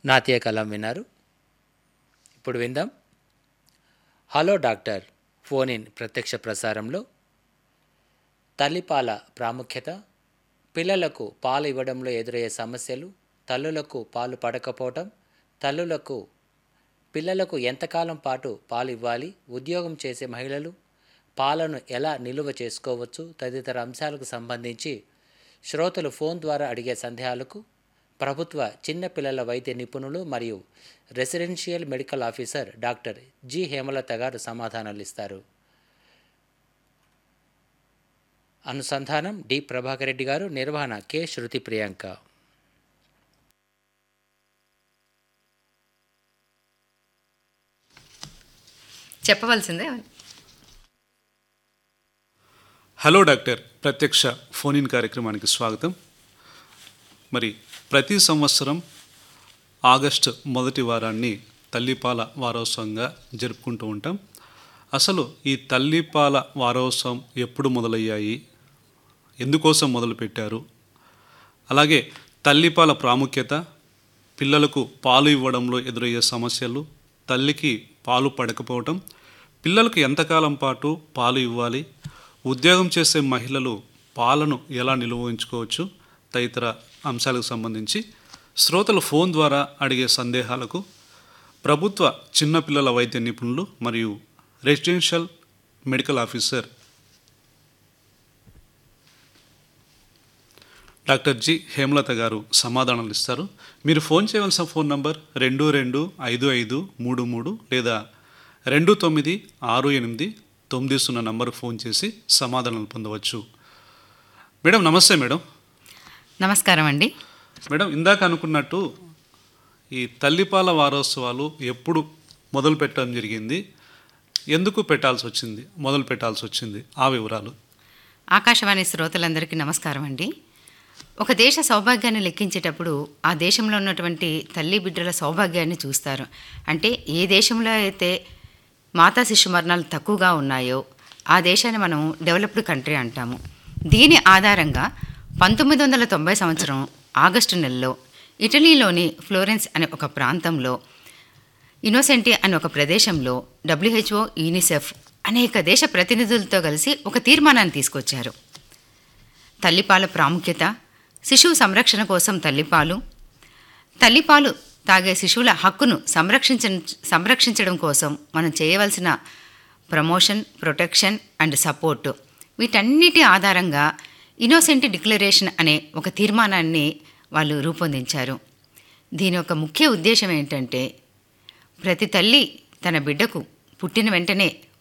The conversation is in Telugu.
నాట్య కలం విన్నారు ఇప్పుడు విందాం హలో డాక్టర్ ఫోన్ ఇన్ ప్రత్యక్ష ప్రసారంలో తల్లిపాల ప్రాముఖ్యత పిల్లలకు పాలు ఇవ్వడంలో ఎదురయ్యే సమస్యలు తల్లులకు పాలు పడకపోవటం తల్లులకు పిల్లలకు ఎంతకాలం పాటు పాలు ఇవ్వాలి ఉద్యోగం చేసే మహిళలు పాలను ఎలా నిలువ చేసుకోవచ్చు తదితర అంశాలకు సంబంధించి శ్రోతలు ఫోన్ ద్వారా అడిగే సందేహాలకు ప్రభుత్వ చిన్నపిల్లల వైద్య నిపుణులు మరియు residential medical officer doctor G Hemalatha garu సమాధానాలు ఇస్తారు అనుసంధానం డి ప్రభాకర్ రెడ్డి గారు నిర్వహణ కె శృతి ప్రియాంక చెప్పవలసిందే హలో డాక్టర్ ప్రత్యక్ష ఫోన్ ఇన్ కార్యక్రమానికి స్వాగతం మరి ప్రతి సంవత్సరం ఆగస్టు మొదటి వారాన్ని తల్లిపాల వారోత్సవంగా జరుపుకుంటూ ఉంటాం అసలు ఈ తల్లిపాల వారోత్సవం ఎప్పుడు మొదలయ్యాయి ఎందుకోసం మొదలుపెట్టారు అలాగే తల్లిపాల ప్రాముఖ్యత పిల్లలకు పాలు ఇవ్వడంలో ఎదురయ్యే సమస్యలు తల్లికి పాలు పడకపోవటం పిల్లలకు ఎంతకాలం పాటు పాలు ఇవ్వాలి ఉద్యోగం చేసే మహిళలు పాలను ఎలా నిల్వ ఉంచుకోవచ్చు తదితర అంశాలకు సంబంధించి శ్రోతలు ఫోన్ ద్వారా అడిగే సందేహాలకు ప్రభుత్వ చిన్నపిల్లల వైద్య నిపుణులు మరియు residential medical officer doctor G Hemalatha garu సమాధానాలు ఇస్తారు మీరు ఫోన్ చేయవలసిన ఫోన్ నంబర్ రెండు రెండు ఐదు ఐదు మూడు మూడు లేదా రెండు తొమ్మిది ఆరు ఎనిమిది తొమ్మిది సున్నా నంబర్ ఫోన్ చేసి సమాధానాలు పొందవచ్చు మేడం నమస్తే మేడం నమస్కారం అండి మేడం ఇందాక అనుకున్నట్టు ఈ తల్లిపాల వారోత్సవాలు ఎప్పుడు మొదలు పెట్టడం జరిగింది ఎందుకు పెట్టాల్సి వచ్చింది మొదలు పెట్టాల్సి వచ్చింది ఆ వివరాలు ఆకాశవాణి శ్రోతలందరికీ నమస్కారం అండి ఒక దేశ సౌభాగ్యాన్ని లెక్కించేటప్పుడు ఆ దేశంలో ఉన్నటువంటి తల్లి బిడ్డల సౌభాగ్యాన్ని చూస్తారు అంటే ఏ దేశంలో అయితే మాతా శిశు మరణాలు తక్కువగా ఉన్నాయో ఆ దేశాన్ని మనం డెవలప్డ్ కంట్రీ అంటాము దీని ఆధారంగా పంతొమ్మిది వందల తొంభై సంవత్సరం ఆగస్టు నెలలో ఇటలీలోని ఫ్లోరెన్స్ అనే ఒక ప్రాంతంలో ఇన్నోసెంటి అనే ఒక ప్రదేశంలో డబ్ల్యూహెచ్ఓ యూనిసెఫ్ అనేక దేశ ప్రతినిధులతో కలిసి ఒక తీర్మానాన్ని తీసుకొచ్చారు తల్లిపాల ప్రాముఖ్యత శిశువు సంరక్షణ కోసం తల్లిపాలు తల్లిపాలు తాగే శిశువుల హక్కును సంరక్షించ సంరక్షించడం కోసం మనం చేయవలసిన ప్రమోషన్ ప్రొటెక్షన్ అండ్ సపోర్ట్ వీటన్నిటి ఆధారంగా ఇన్నోసెంట్ డిక్లరేషన్ అనే ఒక తీర్మానాన్ని వాళ్ళు రూపొందించారు దీని యొక్క ముఖ్య ఉద్దేశం ఏంటంటే ప్రతి తల్లి తన బిడ్డకు పుట్టిన వెంటనే